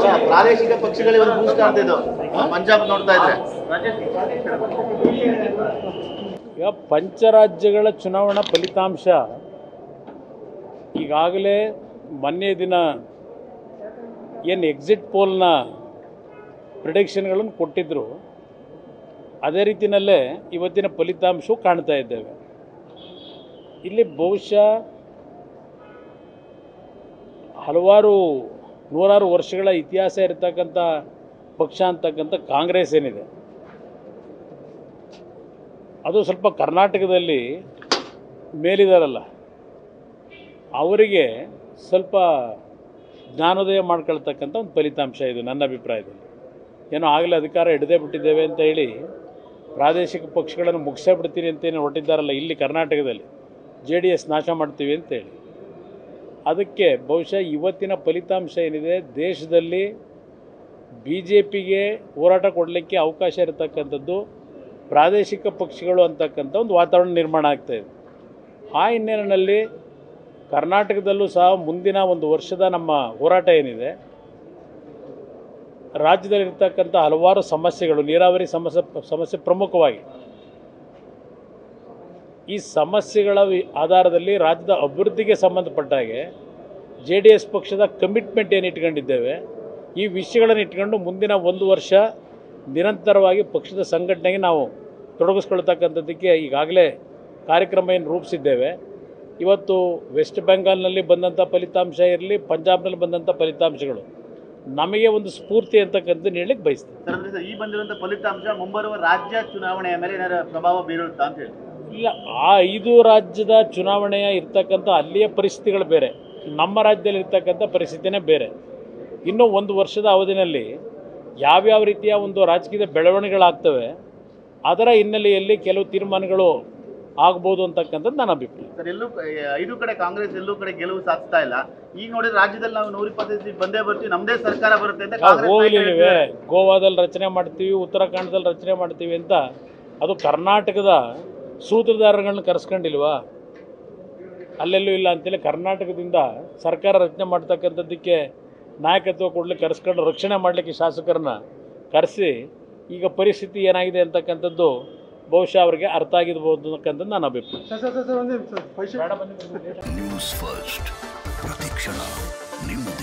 ಪ್ರಾದೇಶಿಕ ಪಕ್ಷಗಳು ಇವತ್ತು ಬೂಸ್ಟ್ ಆಗ್ತಿದ್ದು ಪಂಜಾಬ್ ನೋಡ್ತಾ ಇದ್ರೆ ಈಗ ಪಂಚರಾಜ್ಯಗಳ ಚುನಾವಣಾ ಫಲಿತಾಂಶ ಈಗಾಗಲೇ ಮೊನ್ನೆ ದಿನ ಏನು ಎಕ್ಸಿಟ್ ಪೋಲ್ನ ಪ್ರಿಡಿಕ್ಷನ್ಗಳನ್ನು ಕೊಟ್ಟಿದ್ದರು ಅದೇ ರೀತಿಯಲ್ಲೇ ಇವತ್ತಿನ ಫಲಿತಾಂಶವು ಕಾಣ್ತಾ ಇದ್ದೇವೆ ಇಲ್ಲಿ ಬಹುಶಃ ಹಲವಾರು ನೂರಾರು ವರ್ಷಗಳ ಇತಿಹಾಸ ಇರತಕ್ಕಂಥ ಪಕ್ಷ ಅಂತಕ್ಕಂಥ ಕಾಂಗ್ರೆಸ್ ಏನಿದೆ ಅದು ಸ್ವಲ್ಪ ಕರ್ನಾಟಕದಲ್ಲಿ ಮೇಲಿದಾರಲ್ಲ ಅವರಿಗೆ ಸ್ವಲ್ಪ ಜ್ಞಾನೋದಯ ಮಾಡ್ಕೊಳ್ತಕ್ಕಂಥ ಒಂದು ಫಲಿತಾಂಶ ಇದು ನನ್ನ ಅಭಿಪ್ರಾಯದಲ್ಲಿ ಏನೋ ಆಗಲೇ ಅಧಿಕಾರ ಹಿಡದೇ ಬಿಟ್ಟಿದ್ದೇವೆ ಅಂತ ಹೇಳಿ ಪ್ರಾದೇಶಿಕ ಪಕ್ಷಗಳನ್ನು ಮುಗಿಸೇ ಬಿಡ್ತೀನಿ ಅಂತೇನು ಹೊರಟಿದ್ದಾರಲ್ಲ ಇಲ್ಲಿ ಕರ್ನಾಟಕದಲ್ಲಿ ಜೆ ಡಿ ಎಸ್ ನಾಶ ಮಾಡ್ತೀವಿ ಅಂತೇಳಿ ಅದಕ್ಕೆ ಬಹುಶಃ ಇವತ್ತಿನ ಫಲಿತಾಂಶ ಏನಿದೆ ದೇಶದಲ್ಲಿ ಬಿ ಜೆ ಪಿಗೆ ಹೋರಾಟ ಕೊಡಲಿಕ್ಕೆ ಅವಕಾಶ ಇರತಕ್ಕಂಥದ್ದು ಪ್ರಾದೇಶಿಕ ಪಕ್ಷಗಳು ಅಂತಕ್ಕಂಥ ಒಂದು ವಾತಾವರಣ ನಿರ್ಮಾಣ ಆಗ್ತಾಯಿದೆ ಆ ಹಿನ್ನೆಲೆಯಲ್ಲಿ ಕರ್ನಾಟಕದಲ್ಲೂ ಸಹ ಮುಂದಿನ ಒಂದು ವರ್ಷದ ನಮ್ಮ ಹೋರಾಟ ಏನಿದೆ ರಾಜ್ಯದಲ್ಲಿರ್ತಕ್ಕಂಥ ಹಲವಾರು ಸಮಸ್ಯೆಗಳು ನೀರಾವರಿ ಸಮಸ್ಯೆ ಸಮಸ್ಯೆ ಪ್ರಮುಖವಾಗಿ ಈ ಸಮಸ್ಯೆಗಳ ವಿ- ಆಧಾರದಲ್ಲಿ ರಾಜ್ಯದ ಅಭಿವೃದ್ಧಿಗೆ ಸಂಬಂಧಪಟ್ಟ ಹಾಗೆ ಜೆ ಡಿ ಎಸ್ ಪಕ್ಷದ ಕಮಿಟ್ಮೆಂಟ್ ಏನು ಇಟ್ಕೊಂಡಿದ್ದೇವೆ ಈ ವಿಷಯಗಳನ್ನು ಇಟ್ಕೊಂಡು ಮುಂದಿನ ಒಂದು ವರ್ಷ ನಿರಂತರವಾಗಿ ಪಕ್ಷದ ಸಂಘಟನೆಗೆ ನಾವು ತೊಡಗಿಸ್ಕೊಳ್ತಕ್ಕಂಥದ್ದಕ್ಕೆ ಈಗಾಗಲೇ ಕಾರ್ಯಕ್ರಮ ಏನು ರೂಪಿಸಿದ್ದೇವೆ ಇವತ್ತು ವೆಸ್ಟ್ ಬೆಂಗಾಲ್ನಲ್ಲಿ ಬಂದಂಥ ಫಲಿತಾಂಶ ಇರಲಿ ಪಂಜಾಬ್ನಲ್ಲಿ ಬಂದಂಥ ಫಲಿತಾಂಶಗಳು ನಮಗೆ ಒಂದು ಸ್ಫೂರ್ತಿ ಅಂತಕ್ಕಂಥದ್ದು ಹೇಳಲಿಕ್ಕೆ ಬಯಸ್ತೀನಿ ಸರ್ ಅಂದ್ರೆ ಸರ್, ಈ ಬಂದಿರುವಂತ ಫಲಿತಾಂಶ ಮುಂಬರುವ ರಾಜ್ಯ ಚುನಾವಣೆಯ ಮೇಲೆ ಏನಾರ ಪ್ರಭಾವ ಬೀರುತ್ತಾ ಅಂತ ಹೇಳಿ ಇಲ್ಲ ಆ ಐದು ರಾಜ್ಯದ ಚುನಾವಣೆಯ ಇರ್ತಕ್ಕಂಥ ಅಲ್ಲಿಯ ಪರಿಸ್ಥಿತಿಗಳು ಬೇರೆ ನಮ್ಮ ರಾಜ್ಯದಲ್ಲಿ ಇರ್ತಕ್ಕಂಥ ಪರಿಸ್ಥಿತಿನೇ ಬೇರೆ ಇನ್ನೂ ಒಂದು ವರ್ಷದ ಅವಧಿನಲ್ಲಿ ಯಾವ್ಯಾವ ರೀತಿಯ ಒಂದು ರಾಜಕೀಯದ ಬೆಳವಣಿಗೆಗಳಾಗ್ತವೆ ಅದರ ಹಿನ್ನೆಲೆಯಲ್ಲಿ ಕೆಲವು ತೀರ್ಮಾನಗಳು ಆಗ್ಬೋದು ಅಂತಕ್ಕಂಥದ್ದು ನನ್ನ ಅಭಿಪ್ರಾಯ ಸರ್ ಎಲ್ಲೂ ಕ- ಐದು ಕಡೆ ಕಾಂಗ್ರೆಸ್ ಎಲ್ಲೂ ಕಡೆ ಗೆಲುವು ಸಾಧಿಸ್ತಾ ಇಲ್ಲ ಈಗ ನೋಡಿದ್ರೆ ರಾಜ್ಯದಲ್ಲಿ ನಾವು ನೂರ ಇಪ್ಪತ್ತೈದು ಸೀಟ್ ಬಂದೇ ಬರ್ತೀವಿ ನಮ್ದೇ ಸರ್ಕಾರ ಬರುತ್ತೆ ಅಂತ ನಾವು ಕಾಂಗ್ರೆಸ್ ಹೋಗ್ಲಿ ನಾಯಕರು ನೀವೇ ಹೇಳ್ತಿದ್ದಾರೆ. ಗೋವಾದಲ್ಲಿ ರಚನೆ ಮಾಡ್ತೀವಿ ಉತ್ತರಾಖಂಡದಲ್ಲಿ ರಚನೆ ಮಾಡ್ತೀವಿ ಅಂತ ಅದು ಕರ್ನಾಟಕದ ಸೂತ್ರಧಾರಗಳನ್ನ ಕರೆಸ್ಕೊಂಡಿಲ್ವಾ ಅಲ್ಲೆಲ್ಲೂ ಇಲ್ಲ ಅಂತೇಳಿ ಕರ್ನಾಟಕದಿಂದ ಸರ್ಕಾರ ರಚನೆ ಮಾಡ್ತಕ್ಕಂಥದ್ದಕ್ಕೆ ನಾಯಕತ್ವ ಕೊಡ್ಲಿಕ್ಕೆ ಕರೆಸ್ಕೊಂಡು ರಕ್ಷಣೆ ಮಾಡಲಿಕ್ಕೆ ಶಾಸಕರನ್ನ ಕರೆಸಿ ಈಗ ಪರಿಸ್ಥಿತಿ ಏನಾಗಿದೆ ಅಂತಕ್ಕಂಥದ್ದು ಬಹುಶಃ ಅವರಿಗೆ ಅರ್ಥ ಆಗಿರ್ಬೋದು ಅನ್ನಕ್ಕಂಥದ್ದು ನನ್ನ ಅಭಿಪ್ರಾಯ ಸರ್ ಸರ್ ಸರ್ ಒಂದೇ ಸರ್ ಪೈಸೆ ಬೇಡ ಬನ್ನಿ, ಬನ್ನಿ. ನ್ಯೂಸ್ ಫಸ್ಟ್ ಪ್ರತಿಕ್ಷಣ ನಿಮ್ಮೊಂದಿಗೆ